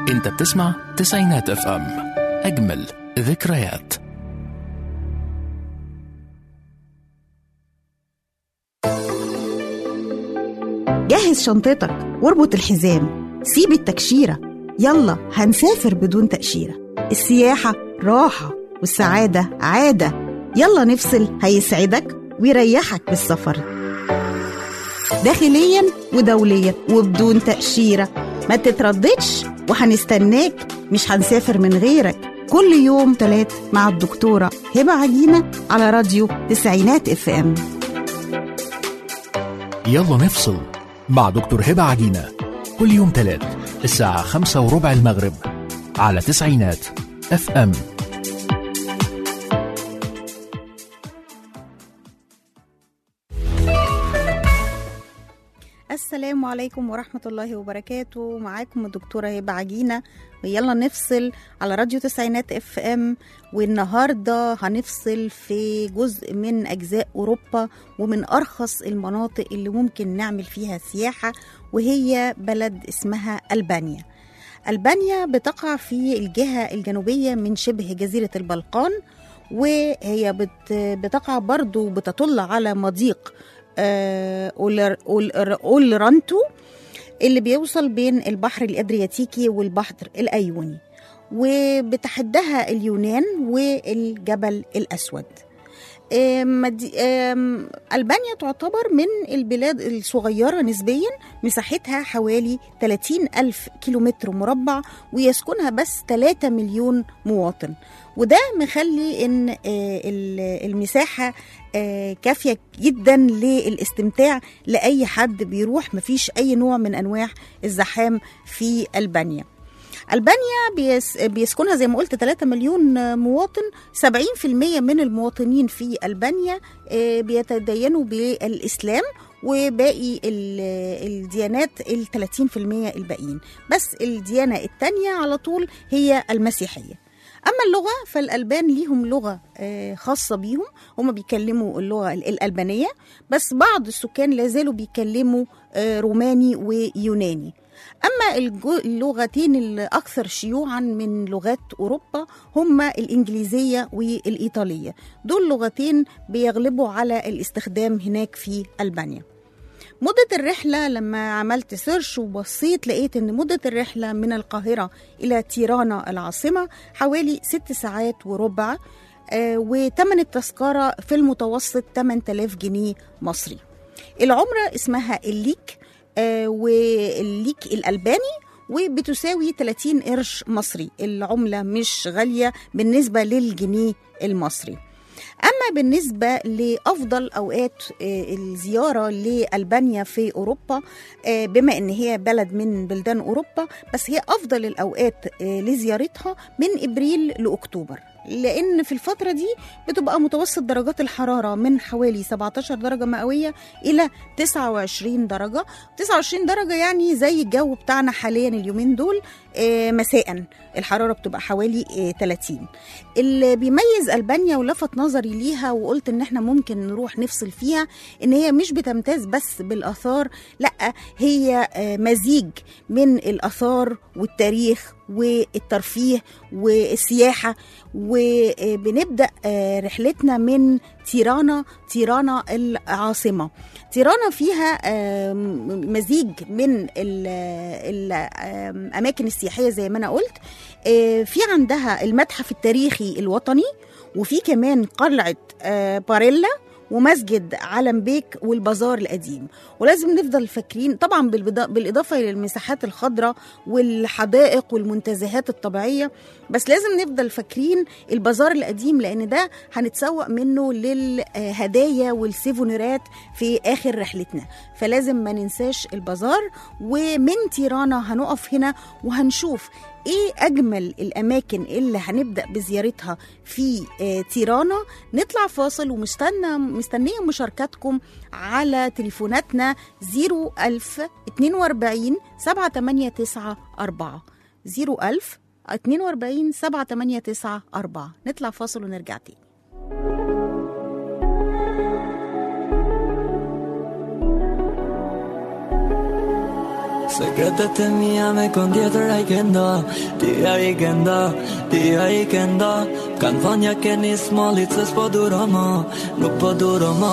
انت بتسمع تسعينات اف ام اجمل ذكريات جهز شنطتك واربط الحزام سيب التكشيرة يلا هنسافر بدون تأشيرة السياحة راحة والسعادة عادة يلا نفصل هيسعدك ويريحك بالسفر داخليا ودوليا وبدون تأشيرة ما تترددش وهنستناك مش هنسافر من غيرك كل يوم تلات مع الدكتورة هبة عجينة على راديو تسعينات اف ام يلا نفصل مع دكتور هبة عجينة كل يوم تلات الساعة خمسة وربع المغرب على تسعينات اف ام السلام عليكم ورحمة الله وبركاته معاكم الدكتورة هبة عجينة ويلا نفصل على راديو تسعينات اف ام والنهاردة هنفصل في جزء من أجزاء أوروبا ومن أرخص المناطق اللي ممكن نعمل فيها سياحة وهي بلد اسمها ألبانيا ألبانيا بتقع في الجهة الجنوبية من شبه جزيرة البلقان وهي بت بتقع برضو بتطل على مضيق آه، أولر أولر أولرانتو اللي بيوصل بين البحر الأدرياتيكي والبحر الأيوني وبتحدها اليونان والجبل الأسود آم، مدي- آم، ألبانيا تعتبر من البلاد الصغيرة نسبيا مساحتها حوالي 30 ألف كيلومتر مربع ويسكنها بس 3 مليون مواطن وده مخلي ان آه، ال- المساحة آه، كافية جدا للاستمتاع لأي حد بيروح مفيش أي نوع من أنواع الزحام في ألبانيا ألبانيا بيس بيسكنها زي ما قلت 3 مليون مواطن 70% من المواطنين في ألبانيا آه، بيتدينوا بالإسلام وباقي ال- الديانات ال 30% الباقيين بس الديانة التانية على طول هي المسيحية أما اللغة فالألبان ليهم لغة آه، خاصة بيهم هم بيكلموا اللغة ال- الألبانية بس بعض السكان لازالوا بيكلموا آه، روماني ويوناني أما الجو- اللغتين الأكثر شيوعا من لغات أوروبا هما الإنجليزية والإيطالية دول لغتين بيغلبوا على الاستخدام هناك في ألبانيا مدة الرحلة لما عملت سيرش وبصيت لقيت ان مدة الرحلة من القاهرة الى تيرانا العاصمة حوالي ست ساعات وربع آه، وتمن التذكرة في المتوسط 8000 جنيه مصري العمرة اسمها الليك آه، والليك الألباني وبتساوي 30 قرش مصري العملة مش غالية بالنسبة للجنيه المصري أما بالنسبة لأفضل أوقات آه، الزيارة لألبانيا في أوروبا آه، بما إن هي بلد من بلدان أوروبا بس هي أفضل الأوقات آه، لزيارتها من إبريل لأكتوبر لأن في الفترة دي بتبقى متوسط درجات الحرارة من حوالي 17 درجة مئوية إلى 29 درجة 29 درجة يعني زي الجو بتاعنا حاليا اليومين دول آه، مساء الحرارة بتبقى حوالي آه، 30 اللي بيميز ألبانيا ولفت نظري ليها وقلت إن احنا ممكن نروح نفصل فيها إن هي مش بتمتاز بس بالآثار لأ هي آه، مزيج من الآثار والتاريخ والترفيه والسياحة وبنبدأ آه، رحلتنا من تيرانا تيرانا العاصمة تيرانا فيها آم، مزيج من الأماكن السياحية زي ما أنا قلت آه، في عندها المتحف التاريخي الوطني وفي كمان قلعة آه، باريلا ومسجد علم بيك والبازار القديم ولازم نفضل فاكرين طبعا بالبدا- بالإضافة إلى المساحات الخضراء والحدائق والمنتزهات الطبيعية بس لازم نفضل فاكرين البازار القديم لأن ده هنتسوق منه للهدايا والسيفونيرات في آخر رحلتنا فلازم ما ننساش البازار ومن تيرانا هنقف هنا وهنشوف ايه اجمل الاماكن اللي هنبدا بزيارتها في آه، تيرانا نطلع فاصل ومستنى مستنيه مشاركاتكم على تليفوناتنا 01000 42 7894 01000 42 7894 نطلع فاصل ونرجع تاني Sekretet e mia me kon tjetër a i kenda Ti a i kenda, ti a i kenda Kanë thënë ja keni smallit se s'po duro ma Nuk po duro ma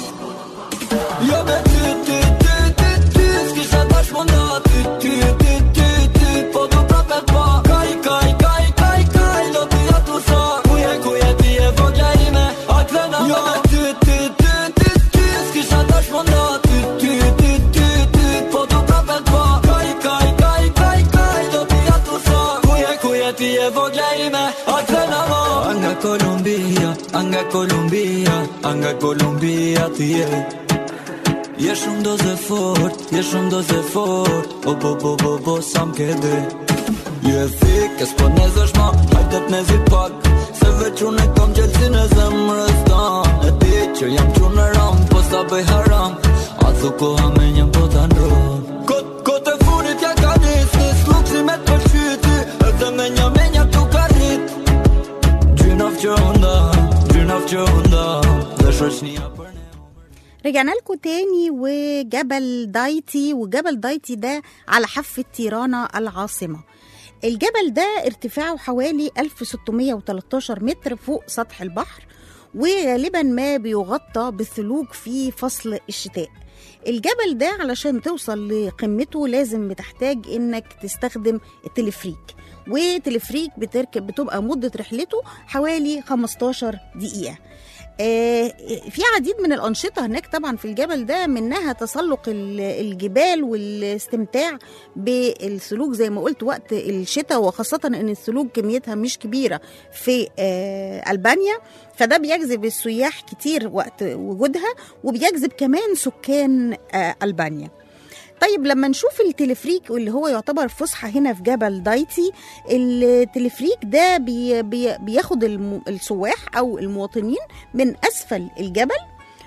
Jo me ty, ty, ty, ty, ty S'kisha tash munda Ty, ty, ty, ty, ty Po du prape pa Kaj, kaj, kaj, kaj, kaj Do ty ja tu sa Kuje, kuje ti e vogja ime A krena Jo me ty, ty, ty, ty, ty S'kisha tash munda Ty, ty, ty, ty, ty Po du prape pa Kaj, kaj, kaj, kaj, kaj Do ty ja tu sa Kuje, kuje ti e vogja ime A krena mo Anga Kolumbia, anga Kolumbia Anga Kolumbia ti e Je shumë doze fort, je shumë doze fort O bo bo bo bo sa m'ke dhe Je thik, e s'po nezësh ma Hajtet nezit pak Se veç unë e kam gjelësin e zemrës tan E ti që jam që në ram Po sa bëj haram A thu koha me një po të ndron Kot, kot e funit ja ka nis Nis luksi me të përshyti Edhe me një me një tu ka rrit Gjynaf që unda, gjynaf që unda Dhe shoqnia për ne رجعنا لكم تاني وجبل دايتي وجبل دايتي ده على حافة تيرانا العاصمة الجبل ده ارتفاعه حوالي 1613 متر فوق سطح البحر وغالبا ما بيغطى بالثلوج في فصل الشتاء الجبل ده علشان توصل لقمته لازم بتحتاج انك تستخدم التلفريك وتلفريك بتركب بتبقى مدة رحلته حوالي 15 دقيقة آه، في عديد من الأنشطة هناك طبعا في الجبل ده منها تسلق ال- الجبال والاستمتاع بالثلوج زي ما قلت وقت الشتاء وخاصة أن الثلوج كميتها مش كبيرة في آه، ألبانيا فده بيجذب السياح كتير وقت وجودها وبيجذب كمان سكان آه، ألبانيا طيب لما نشوف التلفريك واللي هو يعتبر فسحة هنا في جبل دايتي التلفريك ده بي بي بياخد الم- السواح أو المواطنين من أسفل الجبل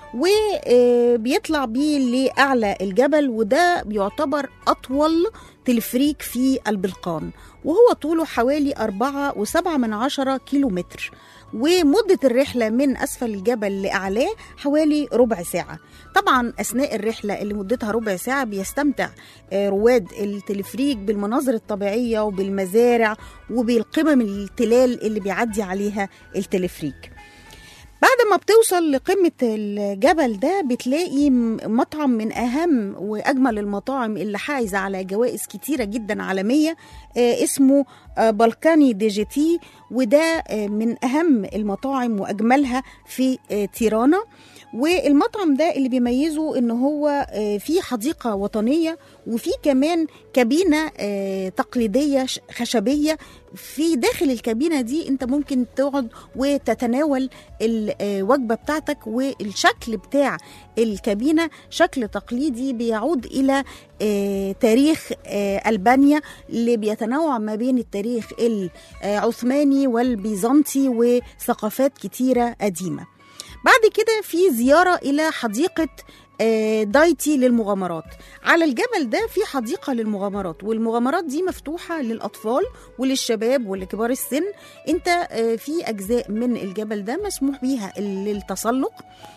وبيطلع بيه لأعلى الجبل وده بيعتبر أطول تلفريك في البلقان وهو طوله حوالي أربعة وسبعة من عشرة كيلو متر ومدة الرحلة من أسفل الجبل لأعلاه حوالي ربع ساعة طبعا أثناء الرحلة اللي مدتها ربع ساعة بيستمتع آه، رواد التلفريك بالمناظر الطبيعية وبالمزارع وبالقمم التلال اللي بيعدي عليها التلفريك بعد ما بتوصل لقمة الجبل ده بتلاقي م- مطعم من أهم وأجمل المطاعم اللي حايزة على جوائز كتيرة جدا عالمية آه، اسمه آه، بالكاني دي جي تي وده آه، من أهم المطاعم وأجملها في آه، تيرانا والمطعم ده اللي بيميزه ان هو آه، فيه حديقه وطنيه وفي كمان كابينه آه، تقليديه ش- خشبيه في داخل الكابينه دي انت ممكن تقعد وتتناول الوجبه بتاعتك والشكل بتاع الكابينه شكل تقليدي بيعود الى آه، تاريخ آه، البانيا اللي بيتنوع ما بين التاريخ العثماني والبيزنطي وثقافات كتيره قديمه بعد كده في زيارة إلى حديقة آه، دايتي للمغامرات على الجبل ده في حديقة للمغامرات والمغامرات دي مفتوحة للأطفال وللشباب ولكبار السن انت آه، في أجزاء من الجبل ده مسموح بيها للتسلق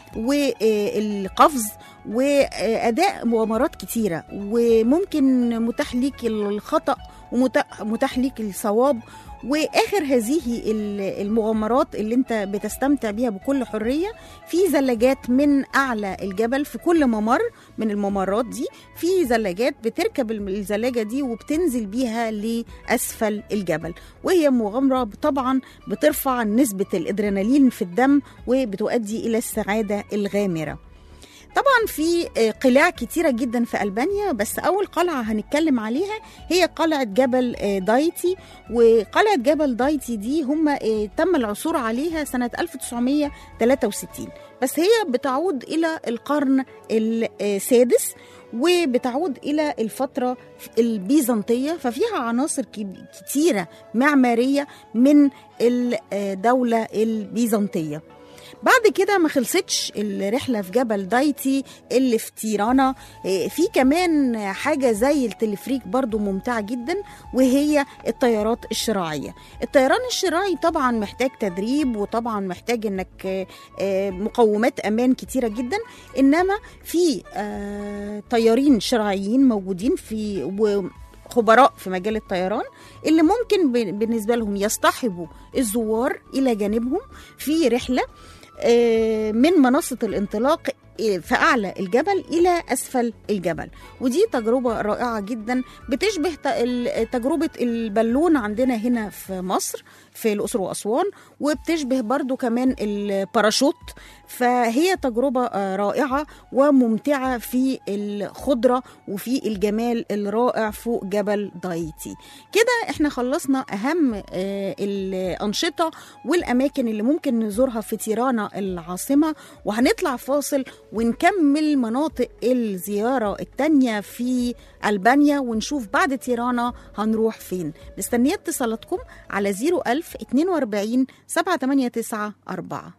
والقفز وأداء مغامرات كتيرة وممكن متاح ليك الخطأ ومتاح ليك الصواب واخر هذه ال- المغامرات اللي انت بتستمتع بيها بكل حريه في زلاجات من اعلى الجبل في كل ممر من الممرات دي في زلاجات بتركب الم- الزلاجه دي وبتنزل بيها لاسفل الجبل وهي مغامره طبعا بترفع نسبه الادرينالين في الدم وبتؤدي الى السعاده الغامره طبعا في آه، قلاع كتيرة جدا في ألبانيا بس أول قلعة هنتكلم عليها هي قلعة جبل آه، دايتي وقلعة جبل دايتي دي هم آه، تم العثور عليها سنة 1963 بس هي بتعود إلى القرن السادس وبتعود إلى الفترة البيزنطية ففيها عناصر كب- كتيرة معمارية من الدولة البيزنطية بعد كده ما خلصتش الرحله في جبل دايتي اللي في تيرانا إيه، في كمان حاجه زي التلفريك برضو ممتعه جدا وهي الطيارات الشراعيه الطيران الشراعي طبعا محتاج تدريب وطبعا محتاج انك آه، آه، مقومات امان كتيره جدا انما في آه، طيارين شراعيين موجودين في وخبراء في مجال الطيران اللي ممكن ب- بالنسبه لهم يصطحبوا الزوار الى جانبهم في رحله آه، من منصه الانطلاق آه، في اعلى الجبل الى اسفل الجبل ودي تجربه رائعه جدا بتشبه ت- ال- تجربه البالون عندنا هنا في مصر في الاقصر واسوان وبتشبه برضو كمان الباراشوت فهي تجربه آه، رائعه وممتعه في الخضره وفي الجمال الرائع فوق جبل دايتي كده احنا خلصنا اهم آه، الانشطه والاماكن اللي ممكن نزورها في تيرانا العاصمه وهنطلع فاصل ونكمل مناطق الزياره التانية في البانيا ونشوف بعد تيرانا هنروح فين مستنيه اتصالاتكم على 01000 42 789 4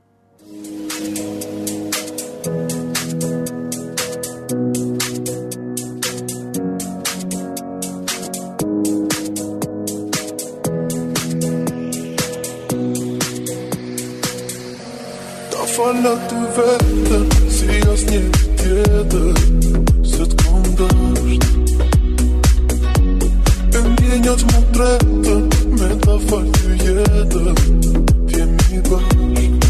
Ta falla du vetter, si jag snittjeder Sätt kom dörst En gjengjat mot retten, men ta fall du gjedder Pje mi børst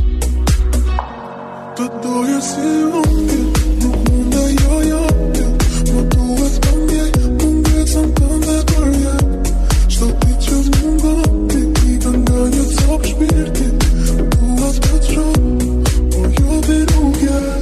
Du då jag ser om det, nu hundar jag jakken Nu du ett bange, bunge som kan det börja Что ты чё много, ты не гоняет обшпирки Du har tagit fram, och jag blir ojämn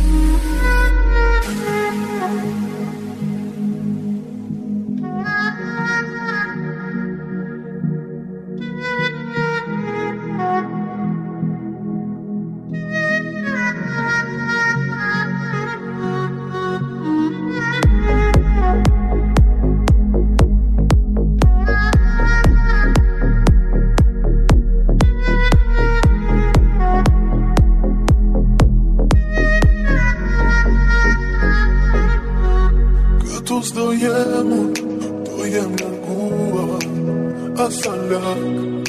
Këtu s'do jemun, do jem larguar Asalak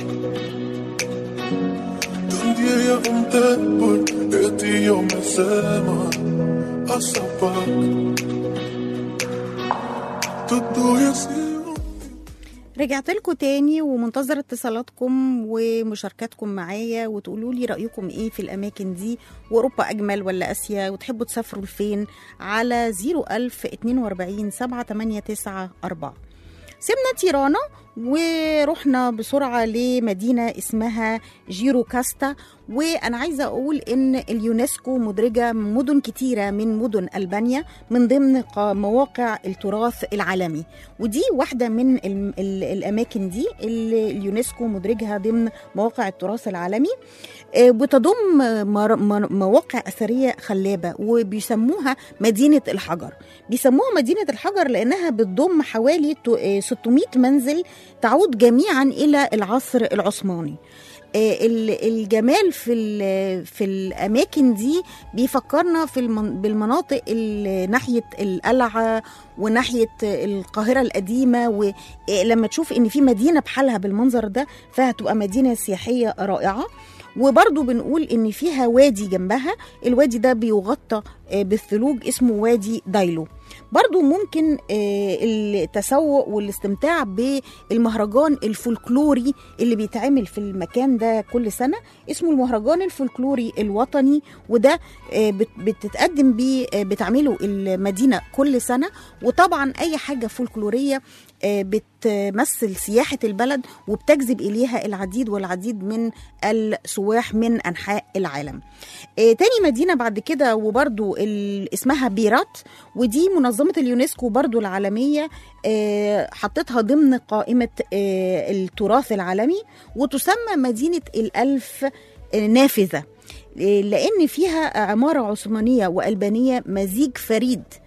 Të ndjeja unë tepër, e ti jo me zemër Asa pak Të doja si unë رجعت لكم تاني ومنتظرة اتصالاتكم ومشاركاتكم معايا وتقولوا لي رأيكم ايه في الأماكن دي وأوروبا أجمل ولا آسيا وتحبوا تسافروا لفين على 01000 42 789 4 سيبنا تيرانا ورحنا بسرعة لمدينة اسمها جيرو كاستا وأنا عايزة أقول إن اليونسكو مدرجة مدن كتيرة من مدن ألبانيا من ضمن قا- مواقع التراث العالمي ودي واحدة من ال- ال- الأماكن دي اللي اليونسكو مدرجها ضمن مواقع التراث العالمي آه، بتضم مر- مر- مواقع أثرية خلابة وبيسموها مدينة الحجر بيسموها مدينة الحجر لأنها بتضم حوالي تو- آه، 600 منزل تعود جميعا إلى العصر العثماني آه، ال- الجمال في ال- في الاماكن دي بيفكرنا في المن- بالمناطق ال- ناحيه القلعه وناحيه القاهره القديمه ولما تشوف ان في مدينه بحالها بالمنظر ده فهتبقى مدينه سياحيه رائعه وبرضو بنقول ان فيها وادي جنبها الوادي ده بيغطى آه، بالثلوج اسمه وادي دايلو برضو ممكن آه، التسوق والاستمتاع بالمهرجان الفولكلوري اللي بيتعمل في المكان ده كل سنة اسمه المهرجان الفولكلوري الوطني وده آه، بت- بتتقدم بيه آه، بتعمله المدينة كل سنة وطبعا أي حاجة فولكلورية آه، بتمثل سياحة البلد وبتجذب إليها العديد والعديد من السواح من أنحاء العالم آه، تاني مدينة بعد كده وبرضو ال- اسمها بيرات ودي منظمة اليونسكو برضو العالمية آه، حطتها ضمن قائمة آه، التراث العالمي وتسمى مدينة الألف آه، نافذة آه، لأن فيها عمارة عثمانية وألبانية مزيج فريد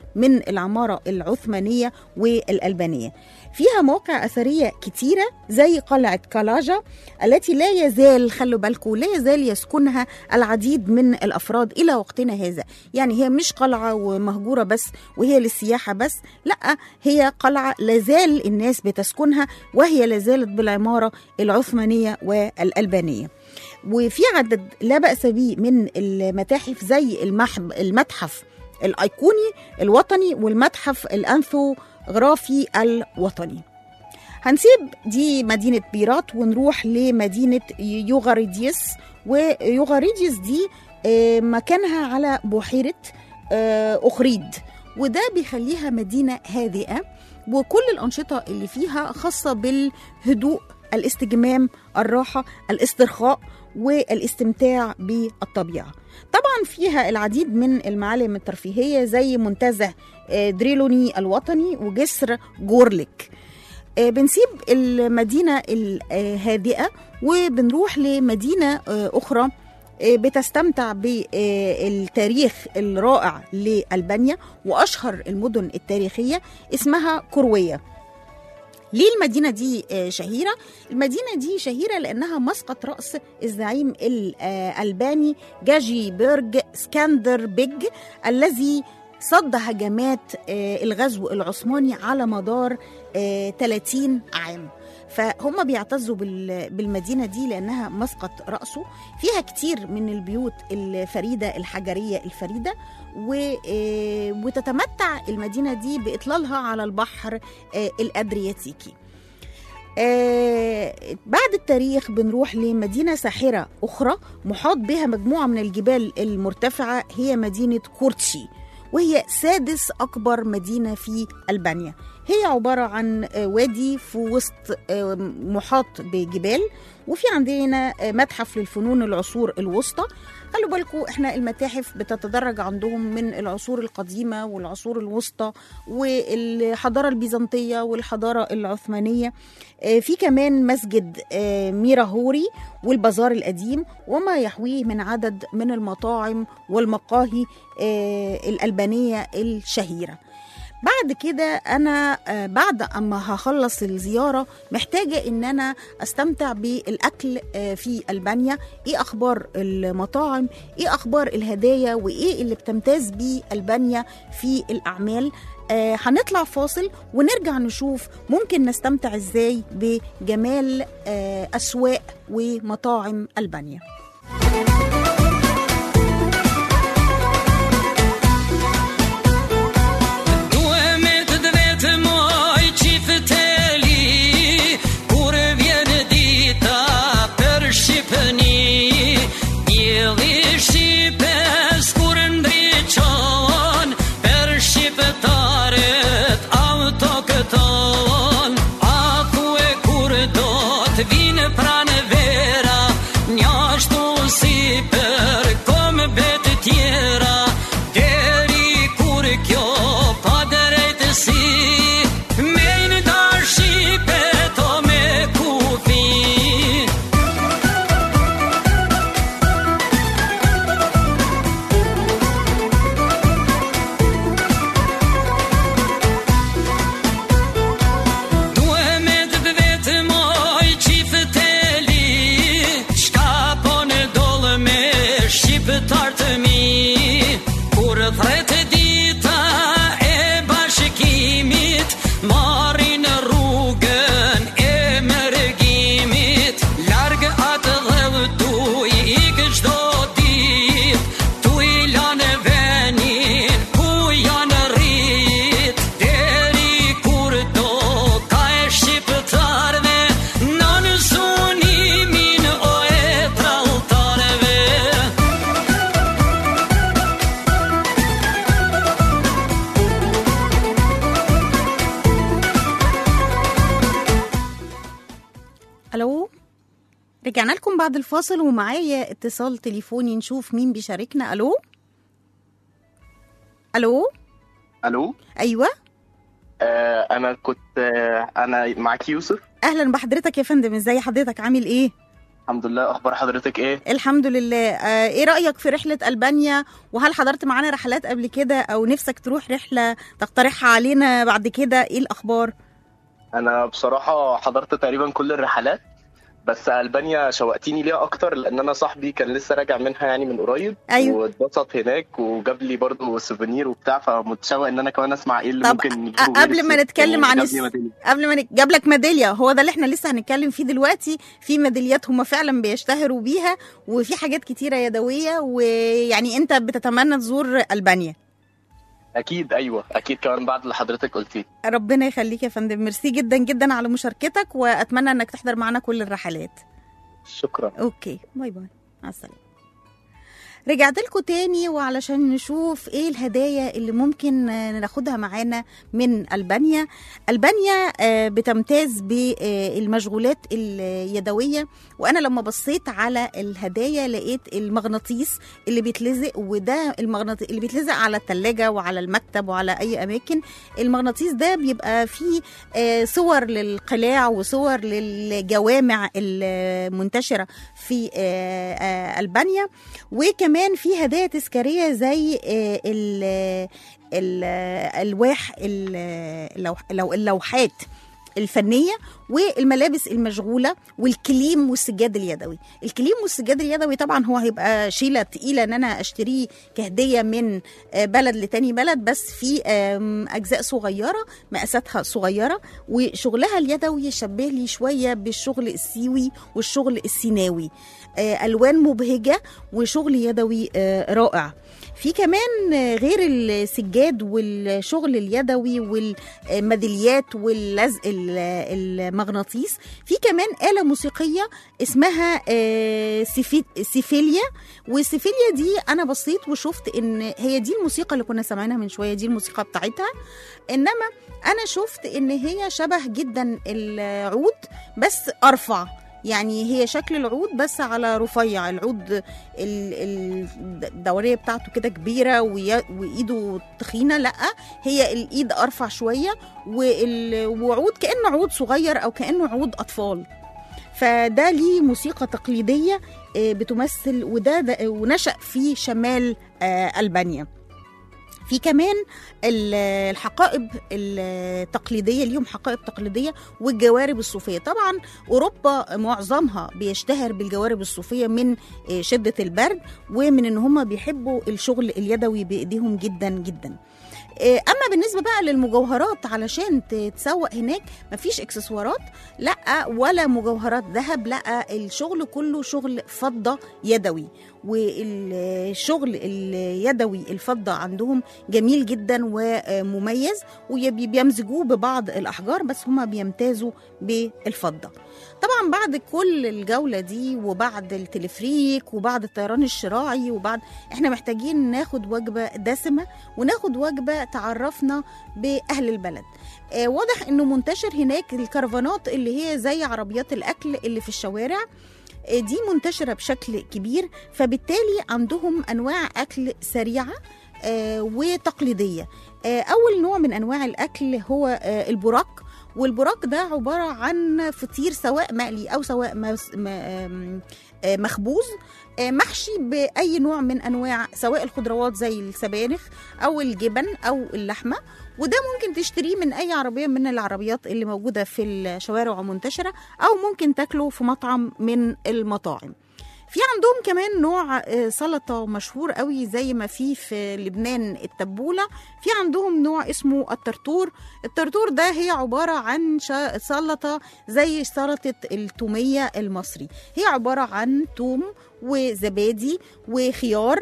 من العمارة العثمانية والألبانية فيها مواقع أثرية كتيرة زي قلعة كالاجا التي لا يزال خلوا بالكم لا يزال يسكنها العديد من الأفراد إلى وقتنا هذا يعني هي مش قلعة ومهجورة بس وهي للسياحة بس لا هي قلعة لازال الناس بتسكنها وهي لازالت بالعمارة العثمانية والألبانية وفي عدد لا بأس به من المتاحف زي المح- المتحف الأيقوني الوطني والمتحف الأنثوغرافي الوطني هنسيب دي مدينة بيرات ونروح لمدينة يوغاريديس ويوغاريديس دي آه، مكانها على بحيرة آه، أخريد وده بيخليها مدينة هادئة وكل الأنشطة اللي فيها خاصة بالهدوء الاستجمام الراحة الاسترخاء والاستمتاع بالطبيعة طبعا فيها العديد من المعالم الترفيهية زي منتزه آه، دريلوني الوطني وجسر جورليك آه، بنسيب المدينة الهادئة وبنروح لمدينة آه، أخرى آه، بتستمتع بالتاريخ الرائع لألبانيا وأشهر المدن التاريخية اسمها كروية ليه المدينة دي آه، شهيرة؟ المدينة دي شهيرة لأنها مسقط رأس الزعيم الألباني جاجي بيرج سكاندر بيج الذي صد هجمات آه، الغزو العثماني على مدار آه، 30 عام فهم بيعتزوا بال- بالمدينة دي لأنها مسقط رأسه فيها كتير من البيوت الفريدة الحجرية الفريدة و- آه، وتتمتع المدينة دي بإطلالها على البحر آه، الأدرياتيكي آه، بعد التاريخ بنروح لمدينة ساحرة أخرى محاط بها مجموعة من الجبال المرتفعة هي مدينة كورتشي وهي سادس أكبر مدينة في ألبانيا هي عبارة عن آه، وادي في وسط آه، محاط بجبال وفي عندنا آه، متحف للفنون العصور الوسطى خلوا بالكم احنا المتاحف بتتدرج عندهم من العصور القديمة والعصور الوسطى والحضارة البيزنطية والحضارة العثمانية آه، في كمان مسجد آه، ميراهوري والبازار القديم وما يحويه من عدد من المطاعم والمقاهي آه، الألبانية الشهيرة بعد كده انا آه، بعد اما هخلص الزياره محتاجه ان انا استمتع بالاكل آه، في البانيا ايه اخبار المطاعم ايه اخبار الهدايا وايه اللي بتمتاز بيه البانيا في الاعمال آه، هنطلع فاصل ونرجع نشوف ممكن نستمتع ازاي بجمال آه، اسواق ومطاعم البانيا Duhet të vetë moj qifteli Kur vjen dita për Shqipëni Jeli Shqipes kur ndriqon Për Shqipëtarët auto këton Aku e kur do të vinë pranë vera Njashtu si për kom betë tjera Deri kur kjo pa drejtësi Me në dashi peto me kufi Duhe me të vetë moj qifteli Shka po në dollë me shqiptar të mi Kur thretë dita e bashkimit Marin rrugën e mërgimit Largë atë dhe tu i këshdo dit Tu i lanë venin ku janë rrit Deri kur do ka e shqiptarve Në në sunimin o e traltarve الو رجعنا لكم بعد الفاصل ومعايا اتصال تليفوني نشوف مين بيشاركنا الو الو الو ايوه آه انا كنت آه انا معاك يوسف اهلا بحضرتك يا فندم ازاي حضرتك عامل ايه الحمد لله اخبار حضرتك ايه الحمد لله آه، ايه رأيك في رحلة ألبانيا وهل حضرت معانا رحلات قبل كده او نفسك تروح رحلة تقترحها علينا بعد كده ايه الأخبار انا بصراحه حضرت تقريبا كل الرحلات بس البانيا شوقتيني ليها اكتر لان انا صاحبي كان لسه راجع منها يعني من قريب أيوة. واتبسط هناك وجاب لي برضه سوفينير وبتاع فمتشوق ان انا كمان اسمع ايه اللي طب ممكن أ- نجيبه قبل غير ما الس- نتكلم عن جاب الس- لي ميدالية. قبل ما نك- جاب لك ميدالية هو ده اللي احنا لسه هنتكلم فيه دلوقتي في ميداليات هم فعلا بيشتهروا بيها وفي حاجات كتيرة يدوية ويعني انت بتتمنى تزور ألبانيا اكيد ايوه اكيد كمان بعد اللي حضرتك قلتيه ربنا يخليك يا فندم ميرسي جدا جدا على مشاركتك واتمنى انك تحضر معنا كل الرحلات شكرا اوكي باي باي مع السلامه رجعت لكم تاني وعلشان نشوف ايه الهدايا اللي ممكن آه، ناخدها معانا من البانيا البانيا آه، بتمتاز بالمشغولات اليدويه وانا لما بصيت على الهدايا لقيت المغناطيس اللي بيتلزق وده المغناطيس اللي بيتلزق على الثلاجه وعلى المكتب وعلى اي اماكن المغناطيس ده بيبقى فيه آه، صور للقلاع وصور للجوامع المنتشره في آه، آه، البانيا وكمان في هدايا تذكاريه زي آه، ال- الالواح ال- اللوح- لو- اللوحات الفنيه والملابس المشغوله والكليم والسجاد اليدوي الكليم والسجاد اليدوي طبعا هو هيبقى شيله تقيله ان انا اشتريه كهديه من آه، بلد لتاني بلد بس في آم، اجزاء صغيره مقاساتها صغيره وشغلها اليدوي يشبه لي شويه بالشغل السيوي والشغل السيناوي آه، الوان مبهجه وشغل يدوي آه، رائع في كمان آه، غير السجاد والشغل اليدوي والميداليات واللزق ال- المغناطيس في كمان آلة موسيقية اسمها آه، سيفي- سيفيليا والسيفيليا دي أنا بصيت وشفت إن هي دي الموسيقى اللي كنا سامعينها من شوية دي الموسيقى بتاعتها إنما أنا شفت إن هي شبه جدا العود بس أرفع يعني هي شكل العود بس على رفيع العود ال- ال- الدوريه بتاعته كده كبيره ويا- وايده تخينه لا هي الايد ارفع شويه وال- وعود كانه عود صغير او كانه عود اطفال فده ليه موسيقى تقليديه آه، بتمثل وده ده ونشأ في شمال آه، البانيا في كمان ال- الحقائب التقليديه ليهم حقائب تقليديه والجوارب الصوفيه طبعا اوروبا معظمها بيشتهر بالجوارب الصوفيه من آه، شده البرد ومن ان هم بيحبوا الشغل اليدوي بايديهم جدا جدا آه، اما بالنسبه بقى للمجوهرات علشان تتسوق هناك مفيش اكسسوارات لا ولا مجوهرات ذهب لا الشغل كله شغل فضه يدوي والشغل اليدوي الفضه عندهم جميل جدا ومميز وبيمزجوه ببعض الاحجار بس هما بيمتازوا بالفضه طبعا بعد كل الجولة دي وبعد التلفريك وبعد الطيران الشراعي وبعد احنا محتاجين ناخد وجبة دسمة وناخد وجبة تعرفنا بأهل البلد آه واضح انه منتشر هناك الكرفانات اللي هي زي عربيات الأكل اللي في الشوارع آه دي منتشرة بشكل كبير فبالتالي عندهم أنواع أكل سريعة آه وتقليدية آه أول نوع من أنواع الأكل هو آه البراك والبراك ده عبارة عن فطير سواء مقلي أو سواء مس- م- آم، آه، مخبوز آه، محشي بأي نوع من أنواع سواء الخضروات زي السبانخ أو الجبن أو اللحمة وده ممكن تشتريه من أي عربية من العربيات اللي موجودة في الشوارع ومنتشرة أو ممكن تاكله في مطعم من المطاعم في عندهم كمان نوع آه، سلطة مشهور قوي زي ما في في لبنان التبولة في عندهم نوع اسمه الترتور الترتور ده هي عبارة عن شا- سلطة زي سلطة التومية المصري هي عبارة عن توم وزبادي وخيار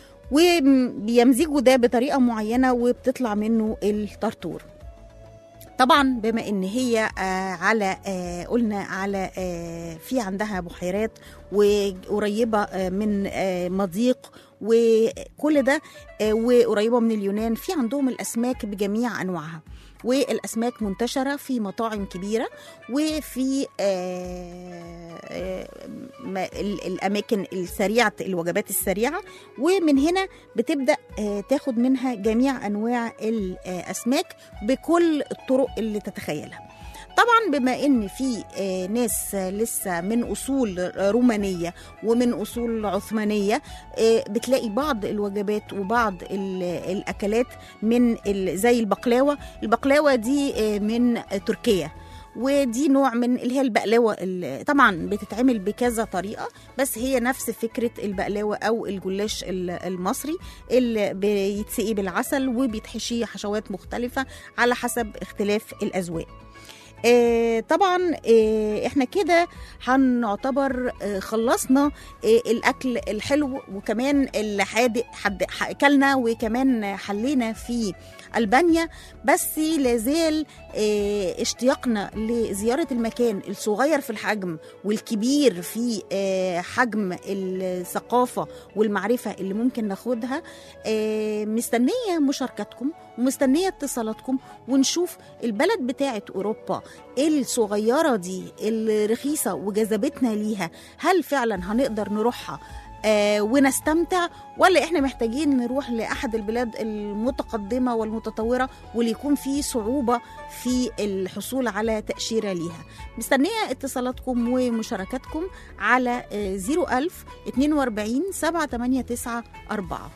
وبيمزجوا ده بطريقة معينة وبتطلع منه الترتور طبعا بما ان هي آه على آه قلنا على آه في عندها بحيرات وقريبه آه من آه مضيق وكل ده آه وقريبه من اليونان في عندهم الاسماك بجميع انواعها والاسماك منتشره في مطاعم كبيره وفي آه، آه، ما- ال- الاماكن السريعه الوجبات السريعه ومن هنا بتبدا آه، تاخد منها جميع انواع الاسماك بكل الطرق اللي تتخيلها طبعا بما ان في آه، ناس آه، لسه من اصول رومانيه ومن اصول عثمانيه آه، بتلاقي بعض الوجبات وبعض ال- الاكلات من ال- زي البقلاوه البقلاوه دي آه، من تركيا ودي نوع من اللي هي البقلاوه ال- طبعا بتتعمل بكذا طريقه بس هي نفس فكره البقلاوه او الجلاش ال- المصري اللي بيتسقي بالعسل وبيتحشي حشوات مختلفه على حسب اختلاف الاذواق آه، طبعا آه، احنا كده هنعتبر آه، خلصنا آه، الاكل الحلو وكمان الحادق حد ح- اكلنا وكمان حلينا في البانيا بس لازال آه، اشتياقنا لزياره المكان الصغير في الحجم والكبير في آه، حجم الثقافه والمعرفه اللي ممكن ناخدها آه، مستنيه مشاركتكم ومستنيه اتصالاتكم ونشوف البلد بتاعه اوروبا الصغيره دي الرخيصه وجذبتنا ليها هل فعلا هنقدر نروحها آه ونستمتع ولا احنا محتاجين نروح لاحد البلاد المتقدمه والمتطوره واللي يكون فيه صعوبه في الحصول على تاشيره ليها مستنيه اتصالاتكم ومشاركاتكم على آه 01000 42 789 4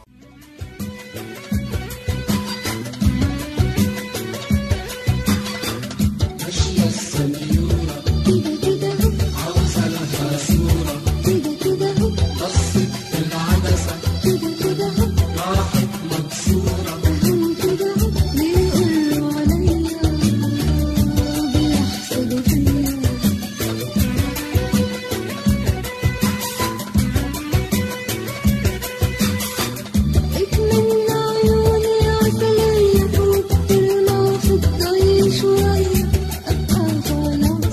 اتمنى عيوني عسلية وترمى في الضي شوية أبقى خلاص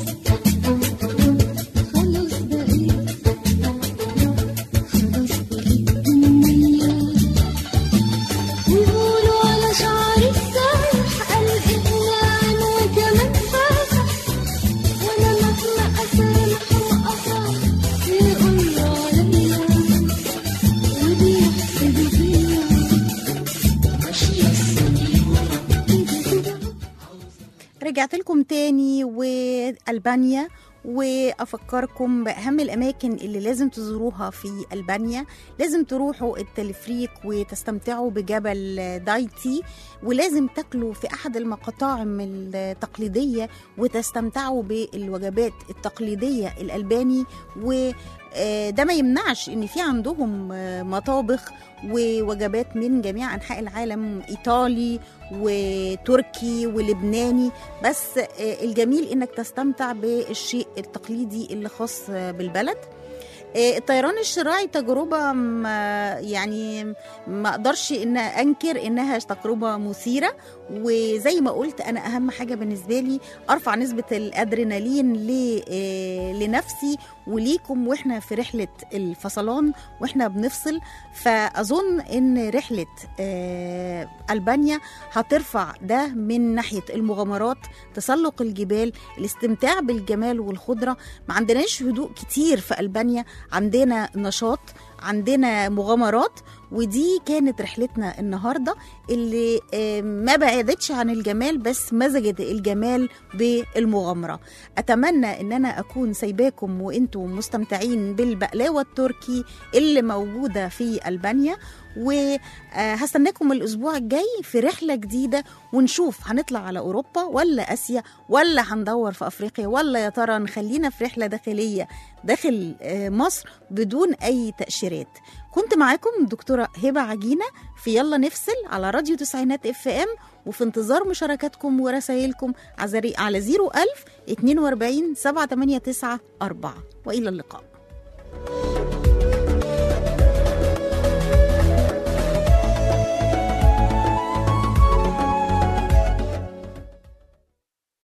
خلاص بقيت خلاص بقيت منية ويقولوا على شعري السايح الإهلال وكمان فاتح وأنا مهما أسامح وأقطع يقولوا عليا وبيحسدوا فيا رجعت لكم تاني والبانيا وافكركم باهم الاماكن اللي لازم تزوروها في البانيا لازم تروحوا التلفريك وتستمتعوا بجبل دايتي ولازم تاكلوا في احد المطاعم التقليديه وتستمتعوا بالوجبات التقليديه الالباني و آه، ده ما يمنعش ان في عندهم آه، مطابخ ووجبات من جميع انحاء العالم ايطالي وتركي ولبناني بس آه، الجميل انك تستمتع بالشيء التقليدي اللي خاص آه، بالبلد آه، الطيران الشراعي تجربة ما يعني ما اقدرش ان انكر انها تجربة مثيرة وزي ما قلت انا اهم حاجة بالنسبة لي ارفع نسبة الادرينالين ل- آه، لنفسي وليكم واحنا في رحلة الفصلان واحنا بنفصل فاظن ان رحلة آه، البانيا هترفع ده من ناحية المغامرات تسلق الجبال الاستمتاع بالجمال والخضرة ما عندناش هدوء كتير في ألبانيا عندنا نشاط عندنا مغامرات ودي كانت رحلتنا النهارده اللي آه، ما بعدتش عن الجمال بس مزجت الجمال بالمغامره اتمنى ان انا اكون سايباكم وانتم مستمتعين بالبقلاوه التركي اللي موجوده في البانيا وهستناكم الاسبوع الجاي في رحله جديده ونشوف هنطلع على اوروبا ولا اسيا ولا هندور في افريقيا ولا يا ترى نخلينا في رحله داخليه داخل آه، مصر بدون اي تاشيرات كنت معاكم دكتوره هبه عجينه في يلا نفصل على راديو تسعينات اف ام وفي انتظار مشاركاتكم ورسائلكم على على 01000 42 789 4 والى اللقاء